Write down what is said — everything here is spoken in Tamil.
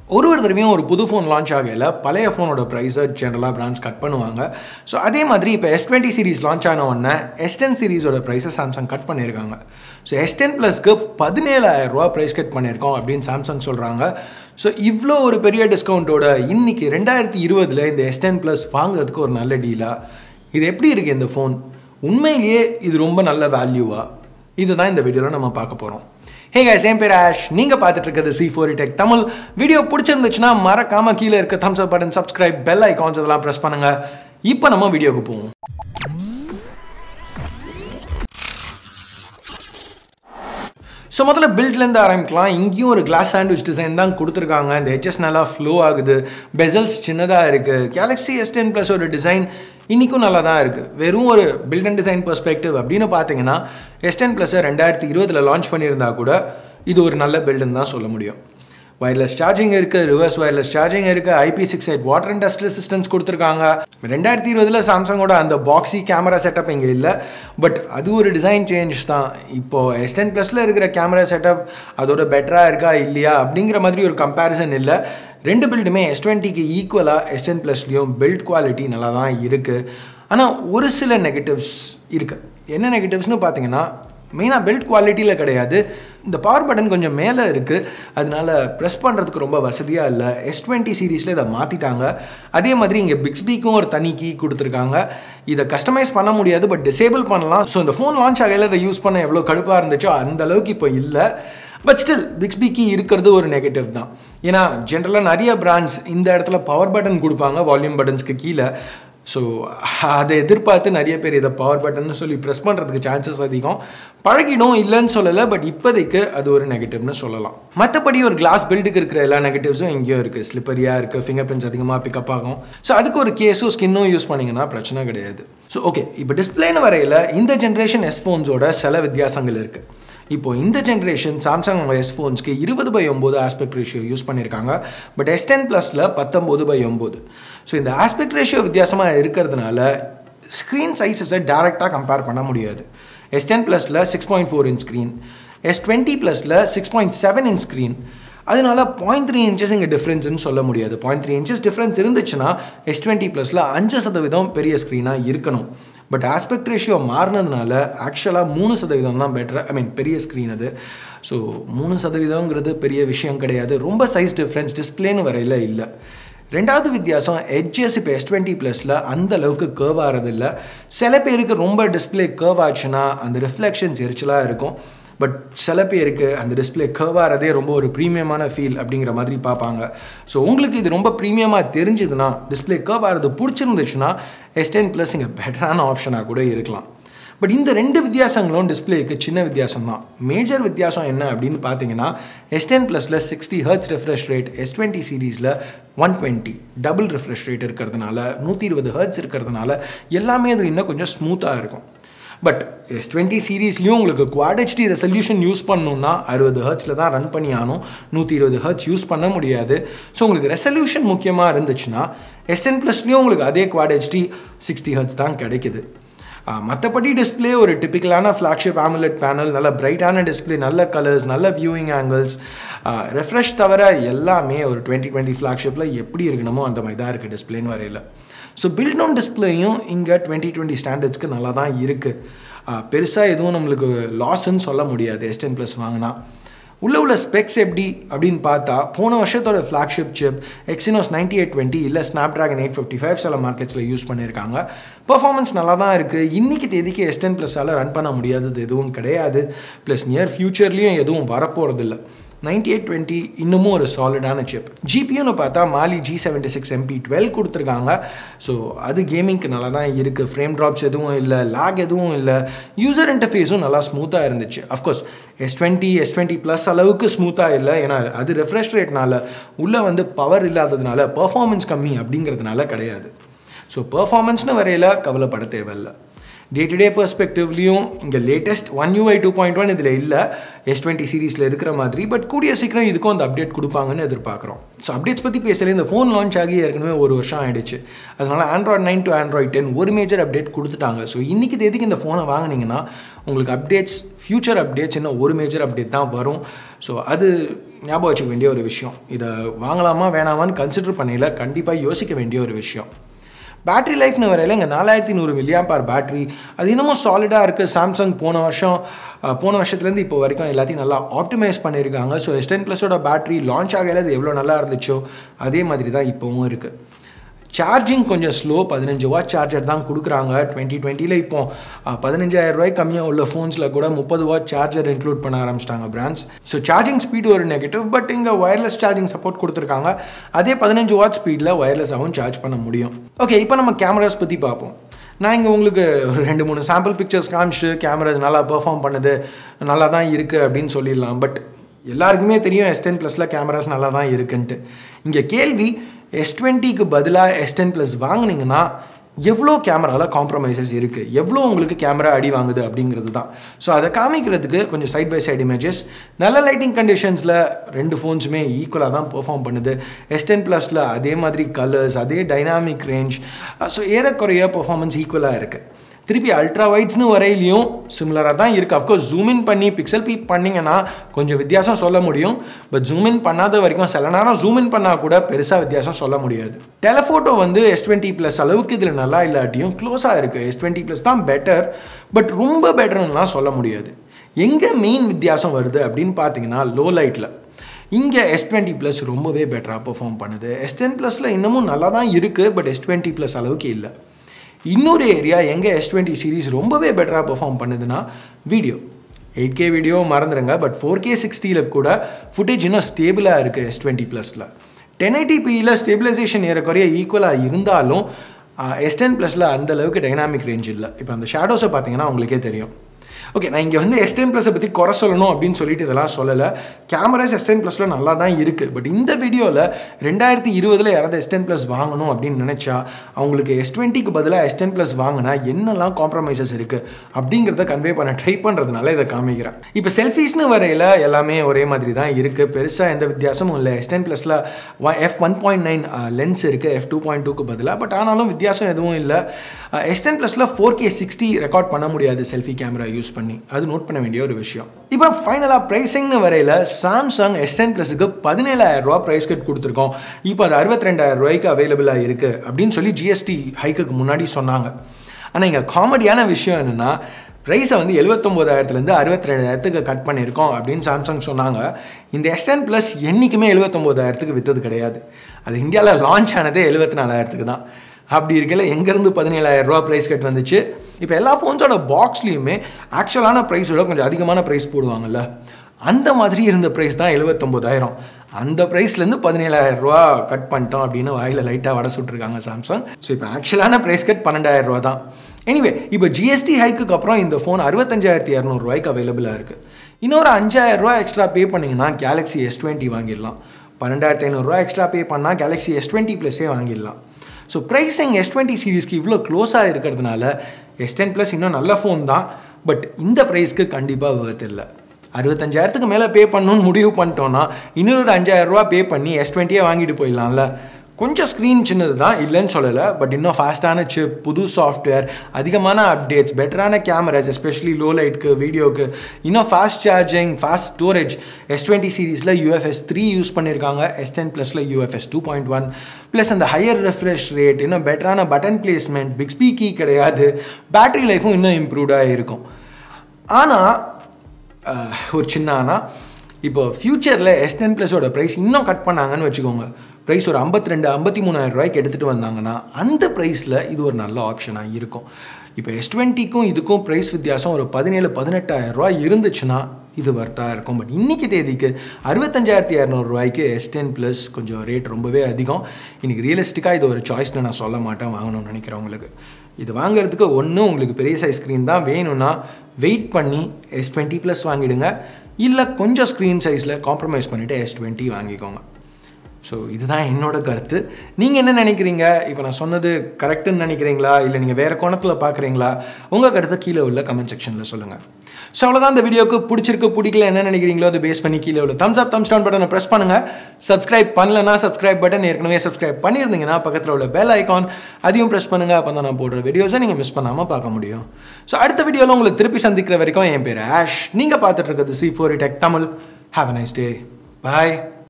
ஒரு ஒரு தடவையும் ஒரு புது ஃபோன் லான்ச் ஆகையில் பழைய ஃபோனோட ப்ரைஸை ஜென்ரலாக பிராண்ட்ஸ் கட் பண்ணுவாங்க ஸோ அதே மாதிரி இப்போ எஸ் டுவெண்ட்டி சீரிஸ் லான்ச் ஆன உடனே எஸ் டென் சீரிஸோட ப்ரைஸை சாம்சங் கட் பண்ணியிருக்காங்க ஸோ எஸ் டென் ப்ளஸ்க்கு பதினேழாயிரம் ரூபா ப்ரைஸ் கட் பண்ணியிருக்கோம் அப்படின்னு சாம்சங் சொல்கிறாங்க ஸோ இவ்வளோ ஒரு பெரிய டிஸ்கவுண்ட்டோட இன்னைக்கு ரெண்டாயிரத்தி இருபதில் இந்த எஸ் டென் ப்ளஸ் வாங்குறதுக்கு ஒரு நல்ல டீலாக இது எப்படி இருக்குது இந்த ஃபோன் உண்மையிலேயே இது ரொம்ப நல்ல வேல்யூவா இதுதான் இந்த வீடியோவில் நம்ம பார்க்க போகிறோம் ஹே guys என் பேர் ஆஷ் நீங்கள் பார்த்துட்டு இருக்கிறது C four tech Tamil video பிடிச்சிருந்துச்சுன்னா மறக்காம கீழே இருக்க thumbs up button subscribe bell icons இதெல்லாம் ப்ரெஸ் பண்ணுங்க இப்போ நம்ம வீடியோக்கு போவோம் ஸோ முதல்ல பில்ட்லேருந்து ஆரம்பிக்கலாம் இங்கேயும் ஒரு கிளாஸ் சாண்ட்விச் டிசைன் தான் கொடுத்துருக்காங்க இந்த ஹெச்எஸ் நல்லா ஃப்ளோ ஆகுது பெசல்ஸ் சின்னதாக இருக்குது கேலக்ஸி எஸ் டென் ப்ளஸோட டிசைன் இன்றைக்கும் நல்லா தான் இருக்குது வெறும் ஒரு பில்ட் அண்ட் டிசைன் பெர்ஸ்பெக்டிவ் அப்படின்னு பார்த்தீங்கன்னா எஸ் டென் ப்ளஸை ரெண்டாயிரத்தி இருபதில் லான்ச் பண்ணியிருந்தா கூட இது ஒரு நல்ல பில்டுன்னு தான் சொல்ல முடியும் வயர்லெஸ் சார்ஜிங் இருக்குது ரிவர்ஸ் வயர்லெஸ் சார்ஜிங் இருக்குது IP six eight water and dust resistance கொடுத்துருக்காங்க ரெண்டாயிரத்தி இருபதில் சாம்சங்கோட அந்த பாக்ஸி கேமரா செட்டப் இங்கே இல்லை பட் அது ஒரு டிசைன் சேஞ்ச் தான் இப்போது எஸ் டென் ப்ளஸில் இருக்கிற கேமரா செட்டப் அதோட பெட்டராக இருக்கா இல்லையா அப்படிங்கிற மாதிரி ஒரு கம்பேரிசன் இல்லை ரெண்டு பில்டுமே எஸ் டுவெண்ட்டிக்கு ஈக்குவலாக எஸ் டென் ப்ளஸ்லேயும் பில்ட் குவாலிட்டி நல்லா தான் இருக்குது ஆனால் ஒரு சில நெகட்டிவ்ஸ் இருக்குது என்ன நெகட்டிவ்ஸ்னு பார்த்தீங்கன்னா மெயினாக பில்ட் குவாலிட்டியில் கிடையாது இந்த பவர் பட்டன் கொஞ்சம் மேலே இருக்குது அதனால ப்ரெஸ் பண்ணுறதுக்கு ரொம்ப வசதியாக இல்லை எஸ் டுவெண்ட்டி சீரீஸில் இதை மாற்றிட்டாங்க அதே மாதிரி இங்கே பிக்ஸ்பிக்கும் ஒரு தனி கீ கொடுத்துருக்காங்க இதை கஸ்டமைஸ் பண்ண முடியாது பட் டிசேபிள் பண்ணலாம் ஸோ இந்த ஃபோன் லான்ச் ஆகையில் இதை யூஸ் பண்ண எவ்வளோ கடுப்பாக இருந்துச்சோ அந்த அளவுக்கு இப்போ இல்லை பட் ஸ்டில் பிக்ஸ்பி கீ இருக்கிறது ஒரு நெகட்டிவ் தான் ஏன்னா ஜென்ரலாக நிறைய பிராண்ட்ஸ் இந்த இடத்துல பவர் பட்டன் கொடுப்பாங்க வால்யூம் பட்டன்ஸ்க்கு கீழே ஸோ அதை எதிர்பார்த்து நிறைய பேர் இதை பவர் பட்டன் சொல்லி ப்ரெஸ் பண்ணுறதுக்கு சான்சஸ் அதிகம் பழகிடும் இல்லைன்னு சொல்லலை பட் இப்போதைக்கு அது ஒரு நெகட்டிவ்னு சொல்லலாம் மற்றபடி ஒரு கிளாஸ் பில்டுக்கு இருக்கிற எல்லா நெகட்டிவ்ஸும் இங்கேயும் இருக்குது ஸ்லிப்பரியாக இருக்குது ஃபிங்கர் பிரிண்ட்ஸ் அதிகமாக பிக்கப் ஆகும் ஸோ அதுக்கு ஒரு கேஸும் ஸ்கின்னும் யூஸ் பண்ணிங்கன்னா பிரச்சனை கிடையாது ஸோ ஓகே இப்போ டிஸ்பிளேன்னு வரையில் இந்த ஜென்ரேஷன் எஸ் ஃபோன்ஸோட சில வித்தியாசங்கள் இருக்குது இப்போ இந்த ஜென்ரேஷன் சாம்சங் எஸ் ஃபோன்ஸ்க்கு இருபது பை ஒம்பது ஆஸ்பெக்ட் ரேஷியோ யூஸ் பண்ணியிருக்காங்க பட் எஸ் டென் ப்ளஸில் பத்தொம்போது பை ஒம்பது ஸோ இந்த ஆஸ்பெக்ட் ரேஷியோ வித்தியாசமாக இருக்கிறதுனால ஸ்க்ரீன் சைஸஸை டேரெக்டாக கம்பேர் பண்ண முடியாது எஸ் டென் ப்ளஸில் six point four inch screen S twenty ப்ளஸில் six point seven inch screen அதனால பாயிண்ட் த்ரீ இன்ச்சஸ் இங்கே டிஃப்ரென்ஸ்னு சொல்ல முடியாது பாயிண்ட் த்ரீ இன்ச்சஸ் டிஃப்ரென்ஸ் இருந்துச்சுன்னா எஸ் டுவெண்ட்டி ப்ளஸில் அஞ்சு சதவீதம் பெரிய ஸ்க்ரீனாக இருக்கணும் பட் ஆஸ்பெக்ட் ரேஷியோ மாறினதுனால ஆக்சுவலாக மூணு சதவீதம் தான் பெட்டர் ஐ மீன் பெரிய ஸ்க்ரீன் அது ஸோ மூணு சதவீதங்கிறது பெரிய விஷயம் கிடையாது ரொம்ப சைஸ் டிஃப்ரென்ஸ் டிஸ்பிளேன்னு வரையில் இல்லை ரெண்டாவது வித்தியாசம் எட்ஜஸ் இப்போ எஸ் டுவெண்ட்டி ப்ளஸில் அந்த அளவுக்கு கேர்வ் ஆகிறதில்ல சில பேருக்கு ரொம்ப டிஸ்பிளே கேர்வ் ஆச்சுன்னா அந்த ரிஃப்ளெக்ஷன்ஸ் எரிச்சலாக இருக்கும் பட் சில பேருக்கு அந்த டிஸ்பிளே கேர்வ் ஆகிறதே ரொம்ப ஒரு ப்ரீமியமான ஃபீல் அப்படிங்கிற மாதிரி பார்ப்பாங்க ஸோ உங்களுக்கு இது ரொம்ப ப்ரீமியமாக தெரிஞ்சுதுன்னா டிஸ்பிளே கேர்வ் ஆகிறது பிடிச்சிருந்துச்சுன்னா எஸ் டென் ப்ளஸ் இங்கே பெட்டரான ஆப்ஷனாக கூட இருக்கலாம் பட் இந்த ரெண்டு வித்தியாசங்களும் டிஸ்பிளேக்கு சின்ன வித்தியாசம் தான் மேஜர் வித்தியாசம் என்ன அப்படின்னு பார்த்தீங்கன்னா எஸ் டென் ப்ளஸில் sixty hertz refresh rate S twenty சீரீஸில் one twenty double refresh rate இருக்கிறதுனால நூற்றி இருபது ஹர்ட்ஸ் இருக்கிறதுனால எல்லாமே அது இன்னும் கொஞ்சம் ஸ்மூத்தாக இருக்கும் பட் எஸ் டுவெண்ட்டி சீரீஸ்லேயும் உங்களுக்கு குவாட் ஹெச்டி ரெசல்யூஷன் யூஸ் பண்ணணுன்னா அறுபது ஹர்ட்ஸில் தான் ரன் பண்ணி ஆகணும் நூற்றி இருபது ஹர்ட்ஸ் யூஸ் பண்ண முடியாது ஸோ உங்களுக்கு ரெசல்யூஷன் முக்கியமாக இருந்துச்சுன்னா எஸ் டென் ப்ளஸ்லேயும் உங்களுக்கு அதே குவாட் ஹெச்டி சிக்ஸ்டி ஹர்ட்ஸ் தான் கிடைக்குது மற்றபடி டிஸ்பிளே ஒரு டிப்பிக்கலான ஃப்ளாக்ஷிப் ஆமுலெட் பேனல் நல்ல பிரைட்டான டிஸ்பிளே நல்ல கலர்ஸ் நல்ல வியூவிங் ஆங்கிள்ஸ் ரெஃப்ரெஷ் தவிர எல்லாமே ஒரு டுவெண்ட்டி டுவெண்ட்டி ஃப்ளாக்ஷிப்பில் எப்படி இருக்கணுமோ அந்த மாதிரி தான் இருக்குது டிஸ்பிளேன்னு வரையில் ஸோ பில்ட் ஆன் டிஸ்பிளேயும் இங்கே டுவெண்ட்டி டுவெண்ட்டி ஸ்டாண்டர்ட்ஸ்க்கு நல்லா தான் இருக்குது பெருசாக எதுவும் நம்மளுக்கு லாஸ்ன்னு சொல்ல முடியாது எஸ் டென் ப்ளஸ் வாங்கினா உள்ள உள்ள ஸ்பெக்ஸ் எப்படி அப்படின்னு பார்த்தா போன வருஷத்தோட flagship chip Exynos ninety eight twenty இல்லை Snapdragon eight fifty five சில மார்க்கெட்ஸில் யூஸ் பண்ணியிருக்காங்க பர்ஃபார்மன்ஸ் நல்லா தான் இருக்குது இன்றைக்கி தேதிக்கு எஸ் டென் ப்ளஸால் ரன் பண்ண முடியாதது எதுவும் கிடையாது ப்ளஸ் நியர் ஃப்யூச்சர்லேயும் எதுவும் வரப்போகிறதில்ல நைன்டி எயிட் டுவெண்ட்டி இன்னமும் ஒரு சாலிடான சிப் ஜிபியூன்னு பார்த்தா Mali G seventy six MP twelve கொடுத்துருக்காங்க ஸோ அது கேமிங்க்கு நல்லா தான் இருக்குது ஃப்ரேம் ட்ராப்ஸ் எதுவும் இல்லை லாக் எதுவும் இல்லை யூசர் இன்டர்ஃபேஸும் நல்லா ஸ்மூத்தாக இருந்துச்சு of course S twenty S twenty plus அளவுக்கு ஸ்மூத்தாக இல்லை ஏன்னா அது ரெஃப்ரெஷ் ரேட்னால உள்ளே வந்து பவர் இல்லாததுனால பர்ஃபார்மன்ஸ் கம்மி அப்படிங்கிறதுனால கிடையாது ஸோ பர்ஃபார்மன்ஸ்னு வரையில் கவலைப்பட தேவையில்லை டே டு டே பெர்ஸ்பெக்டிவ்லையும் இங்கே latest One UI two point one இதில் இல்லை எஸ் டுவெண்ட்டி சீரீஸில் இருக்கிற மாதிரி பட் கூடிய சீக்கிரம் இதுக்கும் அந்த அப்டேட் கொடுப்பாங்கன்னு எதிர்பார்க்குறோம் ஸோ அப்டேட்ஸ் பற்றி பேசல இந்த ஃபோன் லான்ச் ஆகி ஏற்கனவே ஒரு வருஷம் ஆயிடுச்சு அதனால் Android nine to Android ten ஒரு மேஜர் அப்டேட் கொடுத்துட்டாங்க ஸோ இன்றைக்கி தேதிக்கு இந்த ஃபோனை வாங்கினீங்கன்னா உங்களுக்கு அப்டேட்ஸ் ஃப்யூச்சர் அப்டேட்ஸ் இன்னும் ஒரு மேஜர் அப்டேட் தான் வரும் ஸோ அது ஞாபகம் வச்சுக்க வேண்டிய ஒரு விஷயம் இதை வாங்கலாமா வேணாமான்னு கன்சிடர் பண்ணையில் கண்டிப்பாக யோசிக்க வேண்டிய ஒரு விஷயம் பேட்டரி லைஃப்னு வரையில் இங்கே நாலாயிரத்தி நூறு மில்லியாம் பார் பேட்டரி அது இன்னமும் சாலிடாக இருக்குது சாம்சங் போன வருஷம் போன வருஷத்துலேருந்து இப்போ வரைக்கும் எல்லாத்தையும் நல்லா ஆப்டிமைஸ் பண்ணியிருக்காங்க ஸோ எஸ் டென் ப்ளஸோட பேட்டரி லான்ச் ஆகையில் அது எவ்வளோ நல்லா இருந்துச்சோ அதே மாதிரி தான் இப்போவும் இருக்குது சார்ஜிங் கொஞ்சம் ஸ்லோ பதினஞ்சு வாட் சார்ஜர் தான் கொடுக்குறாங்க டுவெண்ட்டி டுவெண்ட்டியில் இப்போ பதினஞ்சாயிரம் ரூபாய் கம்மியாக உள்ள ஃபோன்ஸில் கூட முப்பது வாட் சார்ஜர் இன்க்ளூட் பண்ண ஆரம்பிச்சிட்டாங்க பிராண்ட்ஸ் ஸோ சார்ஜிங் ஸ்பீடு ஒரு நெகட்டிவ் பட் இங்கே ஒயர்லெஸ் சார்ஜிங் சப்போர்ட் கொடுத்துருக்காங்க அதே பதினஞ்சு வாட் ஸ்பீடில் ஒயர்லெஸ்ஸாகவும் சார்ஜ் பண்ண முடியும் ஓகே இப்போ நம்ம கேமராஸ் பற்றி பார்ப்போம் நான் இங்கே உங்களுக்கு ஒரு ரெண்டு மூணு சாம்பிள் பிக்சர்ஸ் காமிச்சு கேமராஸ் நல்லா பெர்ஃபார்ம் பண்ணுது நல்லா தான் இருக்குது அப்படின்னு சொல்லிடலாம் பட் எல்லாருக்குமே தெரியும் எஸ் டென் ப்ளஸில் கேமராஸ் நல்லா தான் இருக்குன்ட்டு இங்கே கேள்வி எஸ் டுவெண்ட்டிக்கு பதிலாக எஸ் டென் ப்ளஸ் வாங்கினீங்கன்னா எவ்வளோ கேமராவில் காம்ப்ரமைசஸ் இருக்குது எவ்வளோ உங்களுக்கு கேமரா அடி வாங்குது அப்படிங்கிறது தான் ஸோ அதை காமிக்கிறதுக்கு கொஞ்சம் சைட் பை சைடு இமேஜஸ் நல்ல லைட்டிங் கண்டிஷன்ஸில் ரெண்டு ஃபோன்ஸுமே ஈக்குவலாக தான் பெர்ஃபார்ம் பண்ணுது எஸ் டென் ப்ளஸில் அதே மாதிரி கலர்ஸ் அதே டைனாமிக் ரேஞ்ச் ஸோ ஏறக்குறைய பெர்ஃபார்மன்ஸ் ஈக்குவலாக இருக்குது திருப்பி அல்ட்ரா வைட்ஸ்னு வரையிலையும் சிமிலராக தான் இருக்குது அஃப்கோர்ஸ் ஜூம் இன் பண்ணி பிக்சல் பீட் பண்ணிங்கன்னா கொஞ்சம் வித்தியாசம் சொல்ல முடியும் பட் ஜூம் இன் பண்ணாத வரைக்கும் சில நேரம் ஜூம் இன் பண்ணால் கூட பெருசாக வித்தியாசம் சொல்ல முடியாது டெலஃபோட்டோ வந்து எஸ் டுவெண்ட்டி ப்ளஸ் அளவுக்கு இதில் நல்லா இல்லாட்டியும் க்ளோஸாக இருக்குது எஸ் டுவெண்ட்டி ப்ளஸ் தான் பெட்டர் பட் ரொம்ப பெட்டர்னுலாம் சொல்ல முடியாது எங்கே மெயின் வித்தியாசம் வருது அப்படின்னு பார்த்தீங்கன்னா லோ லைட்டில் இங்கே எஸ் டுவெண்ட்டி ப்ளஸ் ரொம்பவே பெட்டராக பெர்ஃபார்ம் பண்ணுது எஸ் டென் ப்ளஸில் இன்னமும் நல்லா தான் இருக்குது பட் எஸ் டுவெண்ட்டி ப்ளஸ் அளவுக்கு இல்லை இன்னொரு ஏரியா எங்கே எஸ் டுவெண்ட்டி சீரிஸ் ரொம்பவே பெட்டராக பெர்ஃபார்ம் பண்ணுதுன்னா வீடியோ எயிட் கே வீடியோ மறந்துடுங்க பட் ஃபோர் கே சிக்ஸ்டியில் கூட ஃபுட்டேஜ் இன்னும் ஸ்டேபிளாக இருக்குது எஸ் டுவெண்ட்டி ப்ளஸில் டென் எயிட்டிபியில் ஸ்டெபிலைசேஷன் ஏறக்குறைய ஈக்குவலாக இருந்தாலும் எஸ் டென் ப்ளஸில் அந்தளவுக்கு டைனாமிக் ரேஞ்ச் இல்லை இப்போ அந்த ஷேடோஸை பார்த்தீங்கன்னா உங்களுக்கே தெரியும் ஓகே நான் இங்கே வந்து எஸ் டென் ப்ளஸை பற்றி குறை சொல்லணும் அப்படின்னு சொல்லிட்டு இதெல்லாம் சொல்லலை கேமராஸ் எஸ் டென் ப்ளஸில் நல்லா தான் இருக்குது பட் இந்த வீடியோவில் ரெண்டாயிரத்தி இருபதில் யாராவது எஸ் டென் ப்ளஸ் வாங்கணும் அப்படின்னு நினச்சா அவங்களுக்கு எஸ் டுவெண்ட்டிக்கு பதிலாக எஸ் டென் ப்ளஸ் வாங்கினா என்னெல்லாம் காம்ப்ரமைசஸ் இருக்குது அப்படிங்கிறத கன்வே பண்ண ட்ரை பண்ணுறதுனால இதை காமிக்கிறேன் இப்போ செல்ஃபீஸ்னு வரையில் எல்லாமே ஒரே மாதிரி தான் இருக்குது பெருசாக எந்த வித்தியாசமும் இல்லை எஸ் டென் ப்ளஸில் F one point nine lens இருக்குது எஃப் டூ பாயிண்ட் டூக்கு பதிலாக பட் ஆனாலும் வித்தியாசம் எதுவும் இல்லை எஸ் டென் ப்ளஸில் ஃபோர் கே சிக்ஸ்டி ரெக்கார்ட் பண்ண முடியாது செல்ஃபி கேமரா யூஸ் பண்ணி அது நோட் பண்ண வேண்டிய ஒரு விஷயம் இப்போ ஃபைனலாக ப்ரைஸிங்னு வரையில் சாம்சங் எஸ் டென் ப்ளஸுக்கு பதினேழாயிரம் ரூபா ப்ரைஸ் கட் கொடுத்துருக்கோம் இப்போ அது அறுபத்தி ரெண்டாயிரம் ரூபாய்க்கு அவைலபிளாக இருக்குது அப்படின்னு சொல்லி ஜிஎஸ்டி ஹைக்குக்கு முன்னாடி சொன்னாங்க ஆனால் இங்கே காமெடியான விஷயம் என்னென்னா ப்ரைஸை வந்து எழுபத்தொம்போதாயிரத்துலேருந்து அறுபத்தி ரெண்டாயிரத்துக்கு கட் பண்ணியிருக்கோம் அப்படின்னு சாம்சங் சொன்னாங்க இந்த எஸ் டென் ப்ளஸ் என்றைக்குமே எழுபத்தொம்போதாயிரத்துக்கு விற்றது கிடையாது அது இந்தியாவில் லான்ச் ஆனதே எழுபத்தி நாலாயிரத்துக்கு தான் அப்படி இருக்கல எங்கேருந்து பதினேழாயிரம் ரூபா ப்ரைஸ் கட் வந்துச்சு இப்போ எல்லா ஃபோன்ஸோட பாக்ஸ்லேயுமே ஆக்சுவலான ப்ரைஸோட கொஞ்சம் அதிகமான ப்ரைஸ் போடுவாங்கல்ல அந்த மாதிரி இருந்த ப்ரைஸ் தான் எழுபத்தொம்போதாயிரம் அந்த ப்ரைஸ்லேருந்து பதினேழாயிரம் ரூபா கட் பண்ணிட்டோம் அப்படின்னு வாயில் லைட்டாக வடை சுட்ருக்காங்க சாம்சங் ஸோ இப்போ ஆக்சுவலான ப்ரைஸ் கட் பன்னெண்டாயிரம் ரூபா தான் எனிவே இப்போ ஜிஎஸ்டி ஹைக்குக்கு அப்புறம் இந்த ஃபோன் அறுபத்தஞ்சாயிரத்தி இரநூறுவாய்க்கு அவைலபிளாக இருக்குது இன்னொரு அஞ்சாயிரம் ரூபா எக்ஸ்ட்ரா பே பண்ணிங்கன்னா கேலக்ஸி எஸ் டுவெண்ட்டி வாங்கிடலாம் பன்னெண்டாயிரத்தி ஐநூறுரூவா எக்ஸ்ட்ரா பே பண்ணால் கேலக்ஸி எஸ் டுவெண்ட்டி ப்ளஸே வாங்கிடலாம் ஸோ ப்ரைஸிங் எஸ் டுவெண்ட்டி சீரீஸ்க்கு இவ்வளோ க்ளோஸாக இருக்கிறதுனால எஸ் டென் ப்ளஸ் இன்னும் நல்ல ஃபோன் தான் பட் இந்த ப்ரைஸ்க்கு கண்டிப்பாக வேர்த் இல்லை அறுபத்தஞ்சாயிரத்துக்கு மேலே பே பண்ணணும்னு முடிவு பண்ணிட்டோன்னா இன்னொரு அஞ்சாயிரரூவா பே பண்ணி எஸ் டுவெண்ட்டியே வாங்கிட்டு போயிடலாம்ல கொஞ்சம் ஸ்க்ரீன் சின்னது தான் இல்லைன்னு சொல்லலை பட் இன்னும் ஃபாஸ்ட்டான சிப் புது சாஃப்ட்வேர் அதிகமான அப்டேட்ஸ் பெட்டரான கேமராஸ் எஸ்பெஷலி லோ லைட்க்கு வீடியோக்கு இன்னும் fast charging fast storage S twenty சீரீஸில் யூஎஃப்எஸ் த்ரீ யூஸ் பண்ணியிருக்காங்க எஸ் டென் ப்ளஸில் UFS two point one plus அந்த ஹையர் ரெஃப்ரெஷ் ரேட் இன்னும் பெட்டரான பட்டன் பிளேஸ்மெண்ட் பிக்ஸ்பி கீ கிடையாது பேட்டரி லைஃபும் இன்னும் இம்ப்ரூவ்டாக இருக்கும் ஆனால் ஒரு சின்ன ஆனால் இப்போ ஃப்யூச்சரில் எஸ் டென் ப்ளஸோட ப்ரைஸ் இன்னும் கட் பண்ணாங்கன்னு வச்சுக்கோங்க ப்ரைஸ் ஒரு ஐம்பத்தி ரெண்டு ஐம்பத்தி மூணாயிரம் ரூபாய்க்கு எடுத்துகிட்டு வந்தாங்கன்னா அந்த ப்ரைஸில் இது ஒரு நல்ல ஆப்ஷனாக இருக்கும் இப்போ எஸ் டுவெண்ட்டிக்கும் இதுக்கும் ப்ரைஸ் வித்தியாசம் ஒரு பதினேழு பதினெட்டாயிரம் ரூபாய் இருந்துச்சுன்னா இது வர்த்தாக இருக்கும் பட் இன்றைக்கி தேதிக்கு அறுபத்தஞ்சாயிரத்தி இரநூறுவாய்க்கு எஸ் டென் ப்ளஸ் கொஞ்சம் ரேட் ரொம்பவே அதிகம் இன்றைக்கி ரியலிஸ்டிக்காக இது ஒரு சாய்ஸ்னு நான் சொல்ல மாட்டேன் வாங்கணும்னு நினைக்கிறவங்களுக்கு இது வாங்குறதுக்கு ஒன்று உங்களுக்கு பெரிய சைஸ் ஸ்க்ரீன் தான் வேணும்னா வெயிட் பண்ணி எஸ் டுவெண்ட்டி ப்ளஸ் வாங்கிடுங்க இல்லை கொஞ்சம் ஸ்க்ரீன் சைஸில் காம்ப்ரமைஸ் பண்ணிவிட்டு எஸ் டுவெண்ட்டி வாங்கிக்கோங்க ஸோ இதுதான் என்னோட கருத்து நீங்கள் என்ன நினைக்கிறீங்க இப்போ நான் சொன்னது கரெக்டுன்னு நினைக்கிறீங்களா இல்லை நீங்கள் வேறு கோணத்தில் பார்க்குறீங்களா உங்கள் கருத்தை கீழே உள்ள கமெண்ட் செக்ஷனில் சொல்லுங்கள் ஸோ அவ்வளோதான் இந்த வீடியோக்கு பிடிச்சிருக்கு பிடிக்கல என்ன நினைக்கிறீங்களோ அதை பேஸ் பண்ணி கீழே உள்ள தம்ஸ் அப் தம்ஸ் டவுன் பட்டனை ப்ரெஸ் பண்ணுங்கள் சப்ஸ்கிரைப் பண்ணலன்னா சப்ஸ்கிரைப் பட்டன் ஏற்கனவே சப்ஸ்கிரைப் பண்ணியிருந்தீங்கன்னா பக்கத்தில் உள்ள பெல் ஐகான் அதையும் ப்ரெஸ் பண்ணுங்கள் அப்போ தான் நான் போடுற வீடியோஸை நீங்கள் மிஸ் பண்ணாமல் பார்க்க முடியும் ஸோ அடுத்த வீடியோவில் உங்களை திருப்பி சந்திக்கிற வரைக்கும் என் பேர் ஆஷ் நீங்கள் பார்த்துட்டு இருக்கிறது C four tech Tamil have a nice day bye